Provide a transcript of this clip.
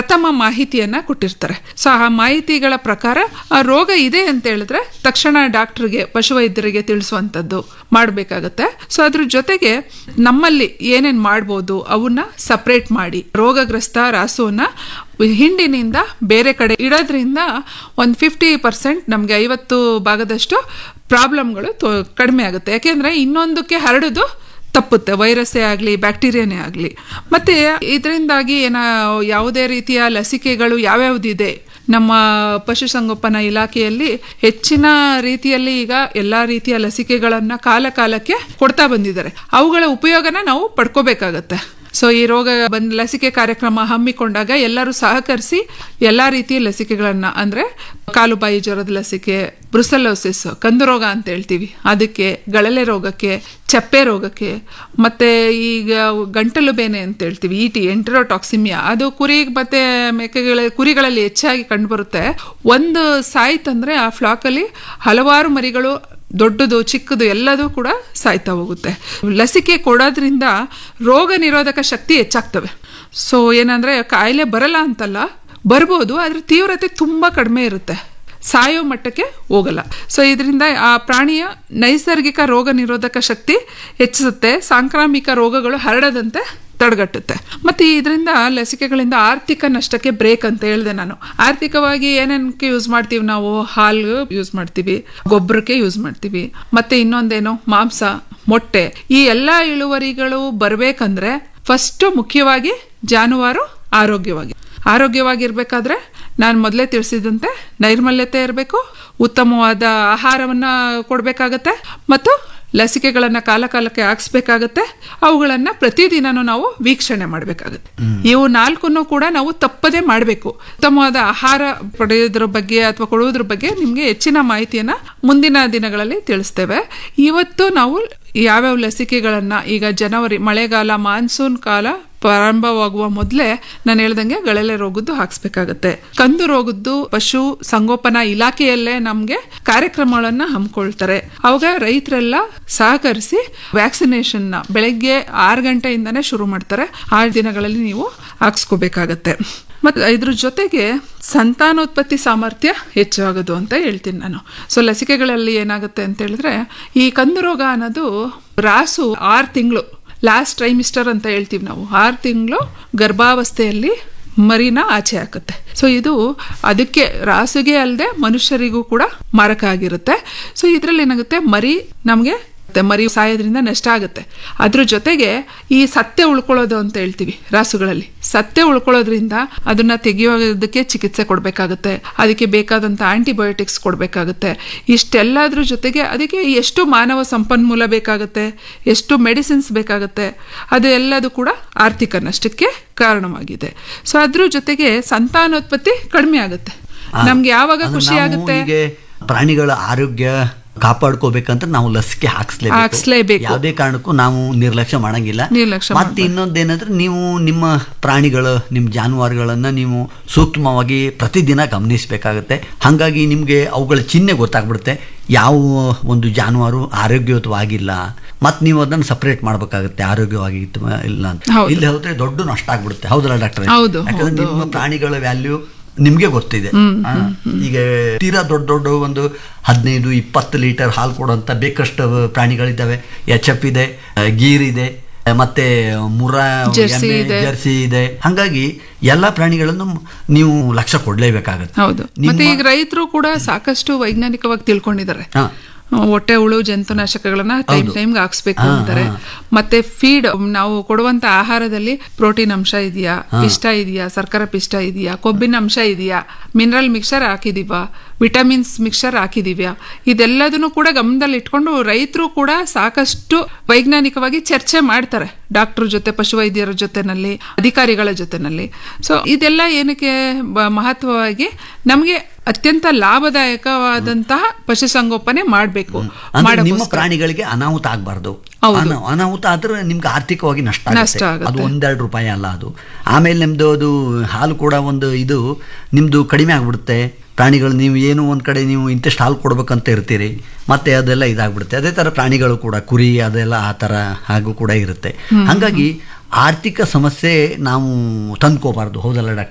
ಪ್ರಥಮ ಮಾಹಿತಿಯನ್ನ ಕೊಟ್ಟಿರ್ತಾರೆ ಸೊ ಆ ಮಾಹಿತಿಗಳ ಪ್ರಕಾರ ಆ ರೋಗ ಇದೆ ಅಂತ ಹೇಳಿದ್ರೆ ತಕ್ಷಣ ಡಾಕ್ಟರ್ಗೆ ಪಶುವೈದ್ಯರಿಗೆ ತಿಳಿಸುವಂಥದ್ದು ಮಾಡಬೇಕಾಗತ್ತೆ ಸೊ ಅದ್ರ ಜೊತೆಗೆ ನಮ್ಮಲ್ಲಿ ಏನೇನ್ ಮಾಡ್ಬೋದು ಅವನ್ನ ಸಪ್ರೇಟ್ ಮಾಡಿ ರೋಗಗ್ರಸ್ತ ರಾಸುವನ್ನ ಹಿಂಡಿನಿಂದ ಬೇರೆ ಕಡೆ ಇಡೋದ್ರಿಂದ ಒಂದು ಫಿಫ್ಟಿ ಪರ್ಸೆಂಟ್ ನಮಗೆ ಐವತ್ತು ಭಾಗದಷ್ಟು ಪ್ರಾಬ್ಲಮ್ಗಳು ಕಡಿಮೆ ಆಗುತ್ತೆ ಯಾಕೆಂದ್ರೆ ಇನ್ನೊಂದಕ್ಕೆ ಹರಡೋದು ತಪ್ಪುತ್ತೆ ವೈರಸ್ಸೇ ಆಗಲಿ ಬ್ಯಾಕ್ಟೀರಿಯಾನೇ ಆಗಲಿ ಮತ್ತೆ ಇದರಿಂದಾಗಿ ಏನ ಯಾವುದೇ ರೀತಿಯ ಲಸಿಕೆಗಳು ಯಾವ್ಯಾವ್ದಿದೆ ನಮ್ಮ ಪಶುಸಂಗೋಪನಾ ಇಲಾಖೆಯಲ್ಲಿ ಹೆಚ್ಚಿನ ರೀತಿಯಲ್ಲಿ ಈಗ ಎಲ್ಲಾ ರೀತಿಯ ಲಸಿಕೆಗಳನ್ನ ಕಾಲ ಕಾಲಕ್ಕೆ ಕೊಡ್ತಾ ಬಂದಿದ್ದಾರೆ ಅವುಗಳ ಉಪಯೋಗನ ನಾವು ಪಡ್ಕೋಬೇಕಾಗತ್ತೆ ಸೊ ಈ ರೋಗ ಬಂದ್ ಲಸಿಕೆ ಕಾರ್ಯಕ್ರಮ ಹಮ್ಮಿಕೊಂಡಾಗ ಎಲ್ಲರೂ ಸಹಕರಿಸಿ ಎಲ್ಲಾ ರೀತಿಯ ಲಸಿಕೆಗಳನ್ನ ಅಂದ್ರೆ ಕಾಲುಬಾಯಿ ಜ್ವರದ ಲಸಿಕೆ ಬ್ರುಸಲೋಸಿಸ್ ಕಂದು ರೋಗ ಅಂತ ಹೇಳ್ತೀವಿ ಅದಕ್ಕೆ ಗಳಲೆ ರೋಗಕ್ಕೆ ಚಪ್ಪೆ ರೋಗಕ್ಕೆ ಮತ್ತೆ ಈಗ ಗಂಟಲು ಬೇನೆ ಅಂತ ಹೇಳ್ತೀವಿ ಇಟಿ ಎಂಟರೋಟಾಕ್ಸಿಮಿಯಾ ಅದು ಕುರಿ ಮತ್ತೆ ಮೇಕೆಗಳ ಕುರಿಗಳಲ್ಲಿ ಹೆಚ್ಚಾಗಿ ಕಂಡುಬರುತ್ತೆ ಒಂದು ಸಾಯ್ತಂದ್ರೆ ಆ ಫ್ಲಾಕಲ್ಲಿ ಹಲವಾರು ಮರಿಗಳು ದೊಡ್ಡದು ಚಿಕ್ಕದು ಎಲ್ಲದೂ ಕೂಡ ಸಾಯ್ತಾ ಹೋಗುತ್ತೆ ಲಸಿಕೆ ಕೊಡೋದ್ರಿಂದ ರೋಗ ನಿರೋಧಕ ಶಕ್ತಿ ಹೆಚ್ಚಾಗ್ತವೆ ಸೊ ಏನಂದ್ರೆ ಕಾಯಿಲೆ ಬರಲ್ಲ ಅಂತಲ್ಲ ಬರ್ಬೋದು ಆದ್ರೆ ತೀವ್ರತೆ ತುಂಬಾ ಕಡಿಮೆ ಇರುತ್ತೆ ಸಾಯೋ ಮಟ್ಟಕ್ಕೆ ಹೋಗಲ್ಲ ಸೊ ಇದರಿಂದ ಆ ಪ್ರಾಣಿಯ ನೈಸರ್ಗಿಕ ರೋಗ ನಿರೋಧಕ ಶಕ್ತಿ ಹೆಚ್ಚಿಸುತ್ತೆ ಸಾಂಕ್ರಾಮಿಕ ರೋಗಗಳು ಹರಡದಂತೆ ತಡೆಗಟ್ಟುತ್ತೆ ಮತ್ತೆ ಇದರಿಂದ ಲಸಿಕೆಗಳಿಂದ ಆರ್ಥಿಕ ನಷ್ಟಕ್ಕೆ ಬ್ರೇಕ್ ಅಂತ ಹೇಳಿದೆ ನಾನು ಆರ್ಥಿಕವಾಗಿ ಏನೇನಕ್ಕೆ ಯೂಸ್ ಮಾಡ್ತೀವಿ ನಾವು ಹಾಲು ಯೂಸ್ ಮಾಡ್ತೀವಿ ಗೊಬ್ಬರಕ್ಕೆ ಯೂಸ್ ಮಾಡ್ತೀವಿ ಮತ್ತೆ ಇನ್ನೊಂದೇನು ಮಾಂಸ ಮೊಟ್ಟೆ ಈ ಎಲ್ಲಾ ಇಳುವರಿಗಳು ಬರ್ಬೇಕಂದ್ರೆ ಫಸ್ಟ್ ಮುಖ್ಯವಾಗಿ ಜಾನುವಾರು ಆರೋಗ್ಯವಾಗಿ ಆರೋಗ್ಯವಾಗಿರ್ಬೇಕಾದ್ರೆ ನಾನು ಮೊದಲೇ ತಿಳಿಸಿದಂತೆ ನೈರ್ಮಲ್ಯತೆ ಇರಬೇಕು ಉತ್ತಮವಾದ ಆಹಾರವನ್ನ ಕೊಡಬೇಕಾಗತ್ತೆ ಮತ್ತು ಲಸಿಕೆಗಳನ್ನ ಕಾಲ ಕಾಲಕ್ಕೆ ಹಾಕ್ಸ್ಬೇಕಾಗತ್ತೆ ಅವುಗಳನ್ನ ಪ್ರತಿದಿನನೂ ನಾವು ವೀಕ್ಷಣೆ ಮಾಡಬೇಕಾಗುತ್ತೆ ಇವು ನಾಲ್ಕನ್ನು ಕೂಡ ನಾವು ತಪ್ಪದೇ ಮಾಡಬೇಕು ಉತ್ತಮವಾದ ಆಹಾರ ಪಡೆಯೋದ್ರ ಬಗ್ಗೆ ಅಥವಾ ಕೊಡುವುದ್ರ ಬಗ್ಗೆ ನಿಮ್ಗೆ ಹೆಚ್ಚಿನ ಮಾಹಿತಿಯನ್ನ ಮುಂದಿನ ದಿನಗಳಲ್ಲಿ ತಿಳಿಸ್ತೇವೆ ಇವತ್ತು ನಾವು ಯಾವ್ಯಾವ ಲಸಿಕೆಗಳನ್ನ ಈಗ ಜನವರಿ ಮಳೆಗಾಲ ಮಾನ್ಸೂನ್ ಕಾಲ ಪ್ರಾರಂಭವಾಗುವ ಮೊದಲೇ ನಾನು ಹೇಳ್ದಂಗೆ ಗಳಲೆ ರೋಗದ್ದು ಹಾಕ್ಸ್ಬೇಕಾಗತ್ತೆ ಕಂದು ರೋಗದ್ದು ಪಶು ಸಂಗೋಪನಾ ಇಲಾಖೆಯಲ್ಲೇ ನಮ್ಗೆ ಕಾರ್ಯಕ್ರಮಗಳನ್ನ ಹಮ್ಮಿಕೊಳ್ತಾರೆ ಅವಾಗ ರೈತರೆಲ್ಲ ಸಹಕರಿಸಿ ವ್ಯಾಕ್ಸಿನೇಷನ್ ನ ಬೆಳಗ್ಗೆ ಆರು ಗಂಟೆಯಿಂದಾನೇ ಶುರು ಮಾಡ್ತಾರೆ ಆರು ದಿನಗಳಲ್ಲಿ ನೀವು ಹಾಕ್ಸ್ಕೋಬೇಕಾಗತ್ತೆ ಮತ್ತೆ ಇದ್ರ ಜೊತೆಗೆ ಸಂತಾನೋತ್ಪತ್ತಿ ಸಾಮರ್ಥ್ಯ ಹೆಚ್ಚಾಗೋದು ಅಂತ ಹೇಳ್ತೀನಿ ನಾನು ಸೊ ಲಸಿಕೆಗಳಲ್ಲಿ ಏನಾಗುತ್ತೆ ಅಂತ ಹೇಳಿದ್ರೆ ಈ ಕಂದು ರೋಗ ಅನ್ನೋದು ರಾಸು ಆರು ತಿಂಗಳು ಲಾಸ್ಟ್ ಟ್ರೈಮಿಸ್ಟರ್ ಅಂತ ಹೇಳ್ತೀವಿ ನಾವು ಆರು ತಿಂಗಳು ಗರ್ಭಾವಸ್ಥೆಯಲ್ಲಿ ಮರಿನ ಆಚೆ ಹಾಕುತ್ತೆ ಸೊ ಇದು ಅದಕ್ಕೆ ರಾಸುಗೆ ಅಲ್ಲದೆ ಮನುಷ್ಯರಿಗೂ ಕೂಡ ಮಾರಕ ಆಗಿರುತ್ತೆ ಸೊ ಇದರಲ್ಲಿ ಏನಾಗುತ್ತೆ ಮರಿ ನಮಗೆ ಮರಿ ಸಾಯೋದ್ರಿಂದ ನಷ್ಟ ಆಗುತ್ತೆ ಅದ್ರ ಜೊತೆಗೆ ಈ ಸತ್ಯ ಉಳ್ಕೊಳ್ಳೋದು ಅಂತ ಹೇಳ್ತೀವಿ ರಾಸುಗಳಲ್ಲಿ ಸತ್ಯ ಉಳ್ಕೊಳ್ಳೋದ್ರಿಂದ ಅದನ್ನ ತೆಗೆಯೋದಕ್ಕೆ ಚಿಕಿತ್ಸೆ ಕೊಡಬೇಕಾಗುತ್ತೆ ಅದಕ್ಕೆ ಬೇಕಾದಂತ ಆಂಟಿಬಯೋಟಿಕ್ಸ್ ಕೊಡಬೇಕಾಗುತ್ತೆ ಇಷ್ಟೆಲ್ಲದ್ರ ಜೊತೆಗೆ ಅದಕ್ಕೆ ಎಷ್ಟು ಮಾನವ ಸಂಪನ್ಮೂಲ ಬೇಕಾಗುತ್ತೆ ಎಷ್ಟು ಮೆಡಿಸಿನ್ಸ್ ಬೇಕಾಗುತ್ತೆ ಅದು ಎಲ್ಲದು ಕೂಡ ಆರ್ಥಿಕ ನಷ್ಟಕ್ಕೆ ಕಾರಣವಾಗಿದೆ ಸೊ ಅದ್ರ ಜೊತೆಗೆ ಸಂತಾನೋತ್ಪತ್ತಿ ಕಡಿಮೆ ಆಗುತ್ತೆ ನಮ್ಗೆ ಯಾವಾಗ ಅಂದ್ರೆ ಖುಷಿ ನಾವು ಆಗುತ್ತೆ ಹೀಗೆ ಪ್ರಾಣಿಗಳ ಆರೋಗ್ಯ ಕಾಪಾಡ್ಕೋಬೇಕಂತ ನಾವು ಲಸಿಕೆ ಹಾಕ್ಸ್ಲೇಬೇಕು ಹಾಕ್ಸ್ಲೇಬೇಕು. ಯಾವುದೇ ಕಾರಣಕ್ಕೂ ನಾವು ನಿರ್ಲಕ್ಷ್ಯ ಮಾಡಂಗಿಲ್ಲ ನಿರ್ಲಕ್ಷ್ಯ ಮತ್ತೆ ಇನ್ನೊಂದೇನಂದ್ರೆ ನೀವು ನಿಮ್ಮ ಪ್ರಾಣಿಗಳು ನಿಮ್ಮ ಜಾನುವಾರುಗಳನ್ನ ನೀವು ಸೂಕ್ಷ್ಮವಾಗಿ ಪ್ರತಿದಿನ ಗಮನಿಸಬೇಕಾಗತ್ತೆ ಹಾಗಾಗಿ ನಿಮಗೆ ಅವುಗಳ ಚಿಹ್ನೆ ಗೊತ್ತಾಗ್ಬಿಡುತ್ತೆ ಯಾವ ಒಂದು ಜಾನುವಾರು ಆರೋಗ್ಯಯುತವಾಗಿಲ್ಲ ಮತ್ತೆ ನೀವು ಅದನ್ನು ಸಪರೇಟ್ ಮಾಡ್ಬೇಕಾಗತ್ತೆ ಆರೋಗ್ಯವಾಗಿ ಇತ್ತು- ಇಲ್ಲ ಅಂತ ಹೌದು. ಇಲ್ಲಿ ಹೋದ್ರೆ ದೊಡ್ಡ ನಷ್ಟ ಆಗ್ಬಿಡುತ್ತೆ ಹೌದಲ್ಲ ಡಾಕ್ಟರ್ ಹೌದು, ಯಾಕಂದ್ರೆ ನಿಮ್ಮ ಪ್ರಾಣಿಗಳ ವ್ಯಾಲ್ಯೂ ನಿಮ್ಗೆ ಗೊತ್ತಿದೆ ಆ, ಈಗ ತೀರಾ ದೊಡ್ಡ ದೊಡ್ಡ ಒಂದು ಹದಿನೈದು ಇಪ್ಪತ್ತು ಲೀಟರ್ ಹಾಲು ಕೊಡುವಂತ ಬೇಕಷ್ಟು ಪ್ರಾಣಿಗಳಿದ್ದಾವೆ ಎಚ್ ಎಫ್ ಇದೆ ಆ, ಗೀರ್ ಇದೆ ಆ, ಮತ್ತೆ ಮುರ್ರಾ ಜರ್ಸಿ ಎಮ್ಮೆ, ಇದೆ. ಜರ್ಸಿ ಇದೆ ಹಾಗಾಗಿ ಎಲ್ಲಾ ಪ್ರಾಣಿಗಳನ್ನು ನೀವು ಲಕ್ಷ್ಯ ಕೊಡ್ಲೇಬೇಕಾಗತ್ತೆ ಹೌದು ಮತ್ತೆ ಈಗ ರೈತರು ಕೂಡ ಸಾಕಷ್ಟು ವೈಜ್ಞಾನಿಕವಾಗಿ ತಿಳ್ಕೊಂಡಿದ್ದಾರೆ ಹಾ. ಹೊಟ್ಟೆ ಹುಳು ಜಂತುನಾಶಕಗಳನ್ನ ಟೈಮ್ ಹೌದು. ಟೈಮ್ಗೆ ಹಾಕ್ಸ್ಬೇಕು ಹಾ, ಅಂತಾರೆ ಹಾ. ಮತ್ತೆ ಫೀಡ್ ನಾವು ಕೊಡುವಂತ ಆಹಾರದಲ್ಲಿ ಪ್ರೋಟೀನ್ ಅಂಶ ಇದೆಯಾ ಪಿಷ್ಟ ಇದೆಯಾ ಸರ್ಕರ ಪಿಷ್ಟ ಇದೆಯಾ ಕೊಬ್ಬಿನ ಅಂಶ ಇದೆಯಾ ಮಿನರಲ್ ಮಿಕ್ಸರ್ ಹಾಕಿದೀವಾ ವಿಟಮಿನ್ಸ್ ಮಿಕ್ಸರ್ ಹಾಕಿದೀವ್ಯಾ ಇದೆಲ್ಲದನ್ನು ಕೂಡ ಗಮನದಲ್ಲಿ ಇಟ್ಕೊಂಡು ರೈತರು ಕೂಡ ಸಾಕಷ್ಟು ವೈಜ್ಞಾನಿಕವಾಗಿ ಚರ್ಚೆ ಮಾಡ್ತಾರೆ ಡಾಕ್ಟರ್ ಜೊತೆ ಪಶುವೈದ್ಯರ ಜೊತೆನಲ್ಲಿ ಅಧಿಕಾರಿಗಳ ಜೊತೆನಲ್ಲಿ ಸೊ ಇದೆಲ್ಲ ಏನಕ್ಕೆ ಬ- ಮಹತ್ವವಾಗಿ ನಮಗೆ ಅತ್ಯಂತ ಲಾಭದಾಯಕವಾದಂತಹ ಪಶುಸಂಗೋಪನೆ ಮಾಡಬೇಕು ಅಂದ್ರೆ ನಿಮ್ಮ ಪ್ರಾಣಿಗಳಿಗೆ ಅನಾಹುತ ಆಗಬಾರ್ದು ಅನಾಹುತ ಆದ್ರೆ ನಿಮ್ಗೆ ಆರ್ಥಿಕವಾಗಿ ನಷ್ಟ ನಷ್ಟ ಆಗುತ್ತೆ ಆಗುತ್ತೆ. ಅದು ಒಂದೆರಡು ರೂಪಾಯಿ ಅಲ್ಲ ಅದು ಆಮೇಲೆ ನಿಮ್ದು ಅದು ಹಾಲು ಕೂಡ ಒಂದು ಇದು ನಿಮ್ದು ಕಡಿಮೆ ಆಗ್ಬಿಡುತ್ತೆ ಪ್ರಾಣಿಗಳು ನೀವು ಏನು ಒಂದ್ ಕಡೆ ನೀವು ಇಂತಿಷ್ಟು ಹಾಲು ಕೊಡ್ಬೇಕಂತ ಇರ್ತೀರಿ ಮತ್ತೆ ಅದೆಲ್ಲ ಇದಾಗ್ಬಿಡುತ್ತೆ ಅದೇ ತರ ಪ್ರಾಣಿಗಳು ಕೂಡ ಕುರಿ ಅದೆಲ್ಲ ಆ ತರ ಹಾಗೂ ಕೂಡ ಇರುತ್ತೆ ಹಾಗಾಗಿ ಆರ್ಥಿಕ ಸಮಸ್ಯೆ ನಾವು ತಂದ್ಕೋಬಾರ್ದು ಹೌದಲ್ಲ ಡಾಕ್ಟರ್